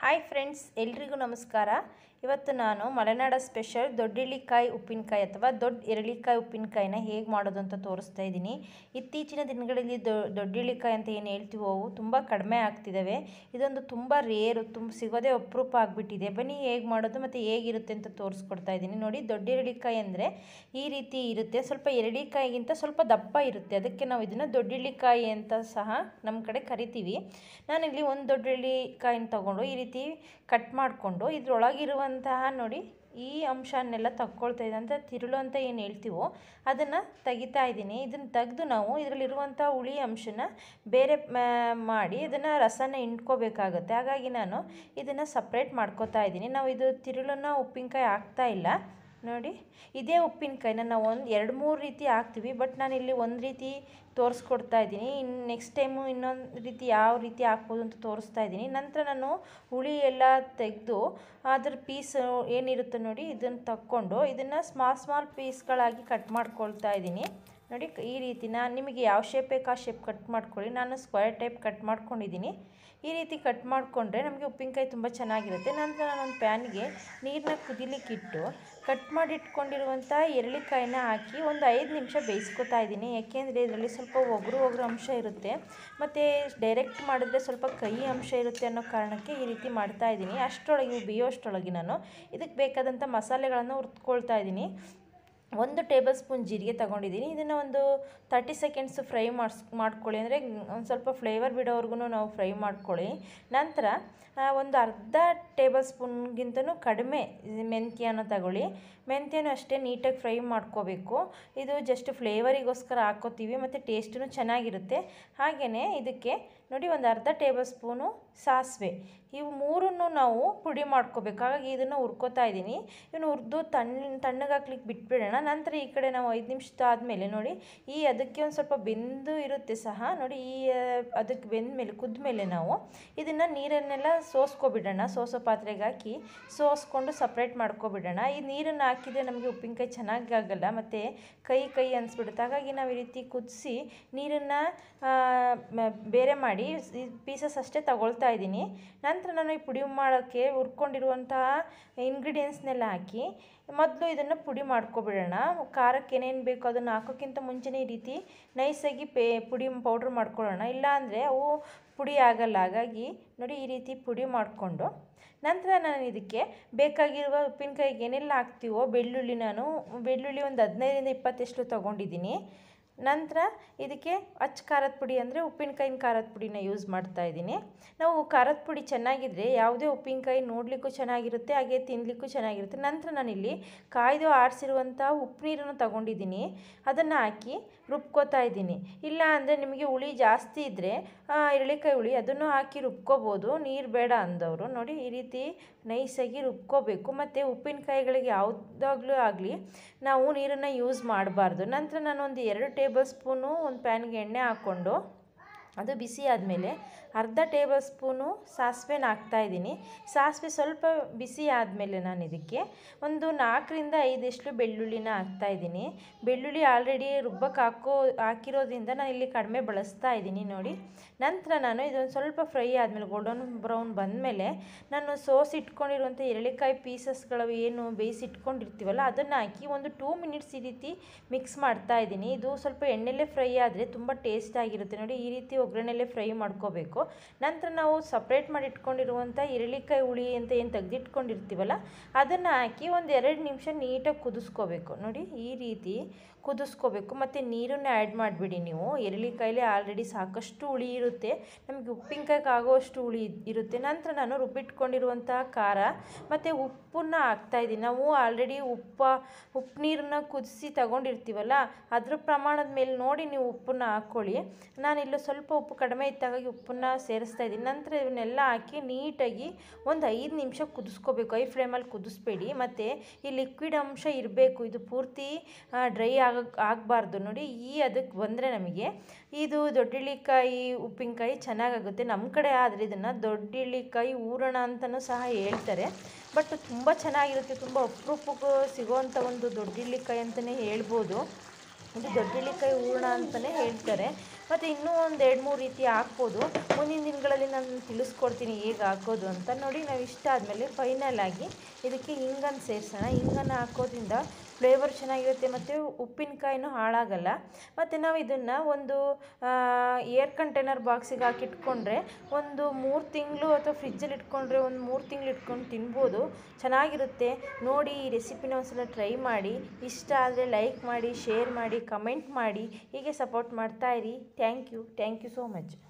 hi friends ಎಲ್ರಿಗೂ ನಮಸ್ಕಾರ ಇವತ್ತು ನಾನು ಮಲೆನಾಡ ಸ್ಪೆಷಲ್ ದೊಡ್ಡಿಳಿಕಾಯಿ ಉಪ್ಪಿನಕಾಯಿ ಅಥವಾ ದೊಡ್ಡ ಎರಳಿಕಾಯಿ ಉಪ್ಪಿನಕಾಯಿನ ಹೇಗೆ ಮಾಡೋದು ಅಂತ ತೋರಿಸ್ತಾ ಇದ್ದೀನಿ ಇತ್ತೀಚಿನ ದಿನಗಳಲ್ಲಿ ದೊ ದೊಡ್ಡಿಳಿಕಾಯಿ ಅಂತ ಏನು ಹೇಳ್ತೀವೋ ಅವು ತುಂಬ ಕಡಿಮೆ ಆಗ್ತಿದ್ದಾವೆ ಇದೊಂದು ತುಂಬ ರೇರು ತುಂಬ ಸಿಗೋದೇ ಅಪರೂಪ ಆಗಿಬಿಟ್ಟಿದೆ ಬನ್ನಿ ಹೇಗೆ ಮಾಡೋದು ಮತ್ತು ಹೇಗಿರುತ್ತೆ ಅಂತ ತೋರಿಸ್ಕೊಡ್ತಾ ಇದ್ದೀನಿ ನೋಡಿ ದೊಡ್ಡ ಎರಳಿಕಾಯಿ ಅಂದರೆ ಈ ರೀತಿ ಇರುತ್ತೆ ಸ್ವಲ್ಪ ಎರಳಿಕಾಯಿಗಿಂತ ಸ್ವಲ್ಪ ದಪ್ಪ ಇರುತ್ತೆ ಅದಕ್ಕೆ ನಾವು ಇದನ್ನು ದೊಡ್ಡಿಳಿಕಾಯಿ ಅಂತ ಸಹ ನಮ್ಮ ಕಡೆ ಕರಿತೀವಿ ನಾನಿಲ್ಲಿ ಒಂದು ದೊಡ್ಡ ಎಳ್ಳಿಕಾಯಿನ ತಗೊಂಡು ಈ ರೀತಿ ಕಟ್ ಮಾಡಿಕೊಂಡು ಇದ್ರೊಳಗಿರುವಂತಹ ನೋಡಿ ಈ ಅಂಶನೆಲ್ಲ ತಕ್ಕೊಳ್ತಾ ಇದೆ ಅಂತ ತಿರುಳು ಅಂತ ಏನು ಹೇಳ್ತೀವೋ ಅದನ್ನು ತೆಗಿತಾ ಇದ್ದೀನಿ ಇದನ್ನು ತೆಗೆದು ನಾವು ಇದರಲ್ಲಿರುವಂಥ ಹುಳಿ ಅಂಶನ ಬೇರೆ ಮ- ಮಾಡಿ ಇದನ್ನು ರಸನ ಹಿಂಡ್ಕೋಬೇಕಾಗುತ್ತೆ ಹಾಗಾಗಿ ನಾನು ಇದನ್ನು ಸಪ್ರೇಟ್ ಮಾಡ್ಕೋತಾ ಇದ್ದೀನಿ ನಾವು ಇದು ತಿರುಳನ್ನು ಉಪ್ಪಿನಕಾಯಿ ಹಾಕ್ತಾ ಇಲ್ಲ ನೋಡಿ ಇದೇ ಉಪ್ಪಿನಕಾಯಿನ ನಾವು ಒಂದು ಎರಡು ಮೂರು ರೀತಿ ಹಾಕ್ತೀವಿ ಬಟ್ ನಾನು ಇಲ್ಲಿ ಒಂದು ರೀತಿ ತೋರಿಸ್ಕೊಡ್ತಾ ಇದ್ದೀನಿ ಇನ್ನು ನೆಕ್ಸ್ಟ್ ಟೈಮು ಇನ್ನೊಂದು ರೀತಿ ಯಾವ ರೀತಿ ಹಾಕ್ಬೋದು ಅಂತ ತೋರಿಸ್ತಾ ಇದ್ದೀನಿ ನಂತರ ನಾನು ಹುಳಿ ಎಲ್ಲ ತೆಗೆದು ಅದ್ರ ಪೀಸ್ ಏನಿರುತ್ತೆ ನೋಡಿ ಇದನ್ನು ತಕ್ಕೊಂಡು ಇದನ್ನು ಸ್ಮಾಲ್ ಸ್ಮಾಲ್ ಪೀಸ್ಗಳಾಗಿ ಕಟ್ ಮಾಡ್ಕೊಳ್ತಾ ಇದ್ದೀನಿ ನೋಡಿ ಈ ರೀತಿ ನಾನು ನಿಮಗೆ ಯಾವ ಶೇಪ್ ಬೇಕು ಆ ಶೇಪ್ ಕಟ್ ಮಾಡ್ಕೊಳ್ಳಿ ನಾನು ಸ್ಕ್ವೇರ್ ಟೈಪ್ ಕಟ್ ಮಾಡ್ಕೊಂಡಿದ್ದೀನಿ ಈ ರೀತಿ ಕಟ್ ಮಾಡಿಕೊಂಡ್ರೆ ನಮಗೆ ಉಪ್ಪಿನಕಾಯಿ ತುಂಬ ಚೆನ್ನಾಗಿರುತ್ತೆ ನಂತರ ನಾನೊಂದು ಪ್ಯಾನ್ಗೆ ನೀರನ್ನ ಕುದಿಲಿಕ್ಕಿಟ್ಟು ಕಟ್ ಮಾಡಿ ಇಟ್ಕೊಂಡಿರುವಂಥ ಎರಳಿಕಾಯಿನ ಹಾಕಿ ಒಂದು ಐದು ನಿಮಿಷ ಬೇಯಿಸ್ಕೊತಾ ಇದ್ದೀನಿ ಯಾಕೆಂದರೆ ಇದರಲ್ಲಿ ಸ್ವಲ್ಪ ಒಗರು ಒಗರು ಅಂಶ ಇರುತ್ತೆ ಮತ್ತು ಡೈರೆಕ್ಟ್ ಮಾಡಿದ್ರೆ ಸ್ವಲ್ಪ ಕಹಿ ಅಂಶ ಇರುತ್ತೆ ಅನ್ನೋ ಕಾರಣಕ್ಕೆ ಈ ರೀತಿ ಮಾಡ್ತಾ ಇದ್ದೀನಿ ಅಷ್ಟರೊಳಗೆ ಇವು ಬೇಯೋಷ್ಟರೊಳಗೆ ನಾನು ಇದಕ್ಕೆ ಬೇಕಾದಂಥ ಮಸಾಲೆಗಳನ್ನು ಹುರ್ಕೊಳ್ತಾ ಇದ್ದೀನಿ ಒಂದು ಟೇಬಲ್ ಸ್ಪೂನ್ ಜೀರಿಗೆ ತಗೊಂಡಿದ್ದೀನಿ ಇದನ್ನು ಒಂದು ತರ್ಟಿ ಸೆಕೆಂಡ್ಸ್ ಫ್ರೈ ಮಾಡಿಸ್ ಮಾಡ್ಕೊಳ್ಳಿ ಅಂದರೆ ಒಂದು ಸ್ವಲ್ಪ ಫ್ಲೇವರ್ ಬಿಡೋವರೆಗೂ ನಾವು ಫ್ರೈ ಮಾಡ್ಕೊಳ್ಳಿ ನಂತರ ಆ, ಒಂದು ಅರ್ಧ ಟೇಬಲ್ ಸ್ಪೂನ್ಗಿಂತನೂ ಕಡಿಮೆ ಮೆಂತ್ಯನ ತಗೊಳ್ಳಿ ಮೆಂತ್ಯನೂ ಅಷ್ಟೇ ನೀಟಾಗಿ ಫ್ರೈ ಮಾಡ್ಕೋಬೇಕು ಇದು ಜಸ್ಟ್ ಫ್ಲೇವರಿಗೋಸ್ಕರ ಹಾಕ್ಕೋತೀವಿ ಮತ್ತು ಟೇಸ್ಟೂ ಚೆನ್ನಾಗಿರುತ್ತೆ ಹಾಗೆಯೇ ಇದಕ್ಕೆ ನೋಡಿ ಒಂದು ಅರ್ಧ ಟೇಬಲ್ ಸ್ಪೂನು ಸಾಸಿವೆ ಇವು ಮೂರನ್ನು ನಾವು ಪುಡಿ ಮಾಡ್ಕೋಬೇಕು ಹಾಗಾಗಿ ಇದನ್ನು ಹುರ್ಕೋತಾ ಇದ್ದೀನಿ ಇವನು ಹುರಿದು ತಣ್ಣ ತಣ್ಣಗಾಕ್ಲಿಕ್ಕೆ ಬಿಟ್ಬಿಡೋಣ ನಂತರ ಈ ಕಡೆ ನಾವು ಐದು ನಿಮಿಷ ಆದಮೇಲೆ ನೋಡಿ ಈ ಅದಕ್ಕೆ ಒಂದು ಸ್ವಲ್ಪ ಬೆಂದು ಇರುತ್ತೆ ಸಹ ನೋಡಿ ಈ ಆ, ಅದಕ್ಕೆ ಬೆಂದ ಮೇಲೆ ಕುದ್ದ ಮೇಲೆ ನಾವು ಇದನ್ನು ನೀರನ್ನೆಲ್ಲ ಸೋಸ್ಕೊಬಿಡೋಣ ಸೋಸೋ ಪಾತ್ರೆಗೆ ಹಾಕಿ ಸೋಸ್ಕೊಂಡು ಸಪ್ರೇಟ್ ಮಾಡ್ಕೊಬಿಡೋಣ ಈ ನೀರನ್ನು ಹಾಕಿದರೆ ನಮಗೆ ಉಪ್ಪಿನಕಾಯಿ ಚೆನ್ನಾಗಿ ಆಗಲ್ಲ ಮತ್ತು ಕೈ ಕೈ ಅನಿಸ್ಬಿಡುತ್ತೆ ಹಾಗಾಗಿ ನಾವು ಈ ರೀತಿ ಕುದಿಸಿ ನೀರನ್ನು ಬೇರೆ ಮಾಡಿ ಪೀಸಸ್ ಅಷ್ಟೇ ತಗೊಳ್ತಾ ಇದ್ದೀನಿ ನಂತರ ನಾನು ಈ ಪುಡಿ ಮಾಡೋಕ್ಕೆ ಹುರ್ಕೊಂಡಿರುವಂತಹ ಇಂಗ್ರೀಡಿಯೆಂಟ್ಸ್ನೆಲ್ಲ ಹಾಕಿ ಮೊದಲು ಇದನ್ನು ಪುಡಿ ಮಾಡ್ಕೊಬಿಡೋಣ ಖಾರಕ್ಕೆ ಏನೇನು ಬೇಕು ಅದನ್ನು ಹಾಕೋಕ್ಕಿಂತ ಮುಂಚೆನೇ ಈ ರೀತಿ ನೈಸಾಗಿ ಪೇ ಪುಡಿ ಪೌಡ್ರ್ ಮಾಡ್ಕೊಳ್ಳೋಣ ಇಲ್ಲಾಂದರೆ ಅವು ಪುಡಿ ಆಗಲ್ಲ ಹಾಗಾಗಿ ನೋಡಿ ಈ ರೀತಿ ಪುಡಿ ಮಾಡಿಕೊಂಡು ನಂತರ ನಾನು ಇದಕ್ಕೆ ಬೇಕಾಗಿರುವ ಉಪ್ಪಿನಕಾಯಿಗೆ ಏನೆಲ್ಲ ಹಾಕ್ತೀವೋ ಬೆಳ್ಳುಳ್ಳಿ ನಾನು ಬೆಳ್ಳುಳ್ಳಿ ಒಂದು ಹದಿನೈದರಿಂದ ಇಪ್ಪತ್ತೆಷ್ಟು ತೊಗೊಂಡಿದ್ದೀನಿ ನಂತರ ಇದಕ್ಕೆ ಅಚ್ಚ ಖಾರದ ಪುಡಿ ಅಂದರೆ ಉಪ್ಪಿನಕಾಯಿನ ಖಾರದ ಪುಡಿನ ಯೂಸ್ ಮಾಡ್ತಾ ಇದ್ದೀನಿ ನಾವು ಖಾರದ ಪುಡಿ ಚೆನ್ನಾಗಿದ್ದರೆ ಯಾವುದೇ ಉಪ್ಪಿನಕಾಯಿ ನೋಡಲಿಕ್ಕೂ ಚೆನ್ನಾಗಿರುತ್ತೆ ಹಾಗೆ ತಿನ್ನಲಿಕ್ಕೂ ಚೆನ್ನಾಗಿರುತ್ತೆ ನಂತರ ನಾನಿಲ್ಲಿ ಕಾಯ್ದು ಆರಿಸಿರುವಂಥ ಉಪ್ಪು ನೀರನ್ನು ತಗೊಂಡಿದ್ದೀನಿ ಅದನ್ನು ಹಾಕಿ ರುಬ್ಕೋತಾ ಇದ್ದೀನಿ ಇಲ್ಲ ಅಂದರೆ ನಿಮಗೆ ಹುಳಿ ಜಾಸ್ತಿ ಇದ್ದರೆ ಎರಳಿಕಾಯಿ ಹುಳಿ ಅದನ್ನು ಹಾಕಿ ರುಬ್ಕೋಬೋದು ನೀರು ಬೇಡ ಅಂದವರು ನೋಡಿ ಈ ರೀತಿ ನೈಸಾಗಿ ರುಬ್ಕೋಬೇಕು ಮತ್ತು ಉಪ್ಪಿನಕಾಯಿಗಳಿಗೆ ಯಾವುದಾಗ್ಲೂ ಆಗಲಿ ನಾವು ನೀರನ್ನು ಯೂಸ್ ಮಾಡಬಾರ್ದು ನಂತರ ನಾನು ಒಂದು ಎರಡು ಟೇಬಲ್ ಸ್ಪೂನು ಒಂದು ಪ್ಯಾನ್ಗೆ ಎಣ್ಣೆ ಹಾಕ್ಕೊಂಡು ಅದು ಬಿಸಿ ಆದಮೇಲೆ ಅರ್ಧ ಟೇಬಲ್ ಸ್ಪೂನು ಸಾಸಿವೆನ ಹಾಕ್ತಾಯಿದ್ದೀನಿ ಸಾಸಿವೆ ಸ್ವಲ್ಪ ಬಿಸಿ ಆದಮೇಲೆ ನಾನು ಇದಕ್ಕೆ ಒಂದು ನಾಲ್ಕರಿಂದ ಐದಷ್ಟು ಬೆಳ್ಳುಳ್ಳಿನ ಹಾಕ್ತಾಯಿದ್ದೀನಿ ಬೆಳ್ಳುಳ್ಳಿ ಆಲ್ರೆಡಿ ರುಬ್ಬಕ್ಕೆ ಹಾಕೋ ಹಾಕಿರೋದ್ರಿಂದ ನಾನು ಇಲ್ಲಿ ಕಡಿಮೆ ಬಳಸ್ತಾ ಇದ್ದೀನಿ ನೋಡಿ ನಂತರ ನಾನು ಇದೊಂದು ಸ್ವಲ್ಪ ಫ್ರೈ ಆದಮೇಲೆ ಗೋಲ್ಡನ್ ಬ್ರೌನ್ ಬಂದಮೇಲೆ ನಾನು ಸೋಸ್ ಇಟ್ಕೊಂಡಿರುವಂಥ ಎರಳಿಕಾಯಿ ಪೀಸಸ್ಗಳು ಏನು ಬೇಯಿಸಿ ಇಟ್ಕೊಂಡಿರ್ತೀವಲ್ಲ ಅದನ್ನು ಹಾಕಿ ಒಂದು ಟೂ ಮಿನಿಟ್ಸ್ ಈ ರೀತಿ ಮಿಕ್ಸ್ ಮಾಡ್ತಾ ಇದ್ದೀನಿ ಇದು ಸ್ವಲ್ಪ ಎಣ್ಣೆಲೇ ಫ್ರೈ ಆದರೆ ತುಂಬ ಟೇಸ್ಟ್ ಆಗಿರುತ್ತೆ ನೋಡಿ ಈ ರೀತಿ ಒಗ್ಗರಣೆಲೇ ಫ್ರೈ ಮಾಡ್ಕೋಬೇಕು ನಂತರ ನಾವು ಸಪ್ರೇಟ್ ಮಾಡಿ ಇಟ್ಕೊಂಡಿರುವಂಥ ಎರಳಿಕಾಯಿ ಹುಳಿ ಅಂತ ಏನು ತೆಗೆದಿಟ್ಕೊಂಡಿರ್ತೀವಲ್ಲ ಅದನ್ನು ಹಾಕಿ ಒಂದು ಎರಡು ನಿಮಿಷ ನೀಟಾಗಿ ಕುದಿಸ್ಕೋಬೇಕು ನೋಡಿ ಈ ರೀತಿ ಕುದಿಸ್ಕೋಬೇಕು ಮತ್ತು ನೀರನ್ನು ಆ್ಯಡ್ ಮಾಡಿಬಿಡಿ ನೀವು ಎರಳಿಕಾಯಿಲೆ ಆಲ್ರೆಡಿ ಸಾಕಷ್ಟು ಹುಳಿ ಇರುತ್ತೆ ನಮಗೆ ಉಪ್ಪಿನಕಾಯಿಗೆ ಆಗೋಷ್ಟು ಹುಳಿ ಇರುತ್ತೆ ನಂತರ ನಾನು ರುಬ್ಬಿಟ್ಕೊಂಡಿರುವಂಥ ಖಾರ ಮತ್ತು ಉಪ್ಪನ್ನು ಹಾಕ್ತಾಯಿದ್ದೀನಿ ನಾವು ಆಲ್ರೆಡಿ ಉಪ್ಪ ಉಪ್ಪು ನೀರನ್ನ ಕುದಿಸಿ ತಗೊಂಡಿರ್ತೀವಲ್ಲ ಅದ್ರ ಪ್ರಮಾಣದ ಮೇಲೆ ನೋಡಿ ನೀವು ಉಪ್ಪನ್ನು ಹಾಕ್ಕೊಳ್ಳಿ ನಾನಿಲ್ಲೂ ಸ್ವಲ್ಪ ಉಪ್ಪು ಕಡಿಮೆ ಇತ್ತಾಗಾಗಿ ಉಪ್ಪನ್ನು ಸೇರಿಸ್ತಾ ಇದ್ದೀನಿ ನಂತರ ಇವನ್ನೆಲ್ಲ ಹಾಕಿ ನೀಟಾಗಿ ಒಂದು ಐದು ನಿಮಿಷ ಕುದಿಸ್ಕೋಬೇಕು ಐ ಫ್ಲೇಮಲ್ಲಿ ಕುದಿಸ್ಬೇಡಿ ಮತ್ತು ಈ ಲಿಕ್ವಿಡ್ ಅಂಶ ಇರಬೇಕು ಇದು ಪೂರ್ತಿ ಡ್ರೈ ಆಗ ಆಗಬಾರ್ದು ನೋಡಿ ಈ ಅದಕ್ಕೆ ಬಂದರೆ ನಮಗೆ ಇದು ದೊಡ್ಡಿಳಿಕಾಯಿ ಉಪ್ಪಿನಕಾಯಿ ಚೆನ್ನಾಗಾಗುತ್ತೆ ನಮ್ಮ ಕಡೆ ಆದರೆ ಇದನ್ನು ದೊಡ್ಡಿಳಿಕಾಯಿ ಊರಣ ಅಂತಲೂ ಸಹ ಹೇಳ್ತಾರೆ ಬಟ್ ತುಂಬ ಚೆನ್ನಾಗಿರುತ್ತೆ ತುಂಬ ಅಪರೂಪಕ್ಕೆ ಸಿಗೋವಂಥ ಒಂದು ದೊಡ್ಡಿಳಿಕಾಯಿ ಅಂತಲೇ ಹೇಳ್ಬೋದು ಇದು ದೊಡ್ಡಿಳಿಕಾಯಿ ಹೂರಣ ಅಂತಲೇ ಹೇಳ್ತಾರೆ ಮತ್ತು ಇನ್ನೂ ಒಂದು ಎರಡು ಮೂರು ರೀತಿ ಹಾಕ್ಬೋದು ಮುಂದಿನ ದಿನಗಳಲ್ಲಿ ನಾನು ತಿಳಿಸ್ಕೊಡ್ತೀನಿ ಹೇಗೆ ಹಾಕೋದು ಅಂತ ನೋಡಿ ನಾವು ಇಷ್ಟ ಆದಮೇಲೆ ಫೈನಲ್ ಆಗಿ ಇದಕ್ಕೆ ಹಿಂಗನ್ನು ಸೇರಿಸೋಣ ಹಿಂಗನ್ನು ಹಾಕೋದ್ರಿಂದ ಫ್ಲೇವರ್ ಚೆನ್ನಾಗಿರುತ್ತೆ ಮತ್ತು ಉಪ್ಪಿನಕಾಯಿನೂ ಹಾಳಾಗಲ್ಲ ಮತ್ತು ನಾವು ಇದನ್ನು ಒಂದು ಏರ್ ಕಂಟೈನರ್ ಬಾಕ್ಸಿಗೆ ಹಾಕಿ ಇಟ್ಕೊಂಡ್ರೆ ಒಂದು ಮೂರು ತಿಂಗಳು ಅಥವಾ ಫ್ರಿಜ್ಜಲ್ಲಿ ಇಟ್ಕೊಂಡ್ರೆ ಒಂದು ಮೂರು ತಿಂಗಳು ಇಟ್ಕೊಂಡು ತಿನ್ಬೋದು ಚೆನ್ನಾಗಿರುತ್ತೆ ನೋಡಿ ಈ ರೆಸಿಪಿನ ಒಂದ್ಸಲ ಟ್ರೈ ಮಾಡಿ ಇಷ್ಟ ಆದರೆ ಲೈಕ್ ಮಾಡಿ ಶೇರ್ ಮಾಡಿ ಕಮೆಂಟ್ ಮಾಡಿ ಹೀಗೆ ಸಪೋರ್ಟ್ ಮಾಡ್ತಾಯಿರಿ thank you thank you so much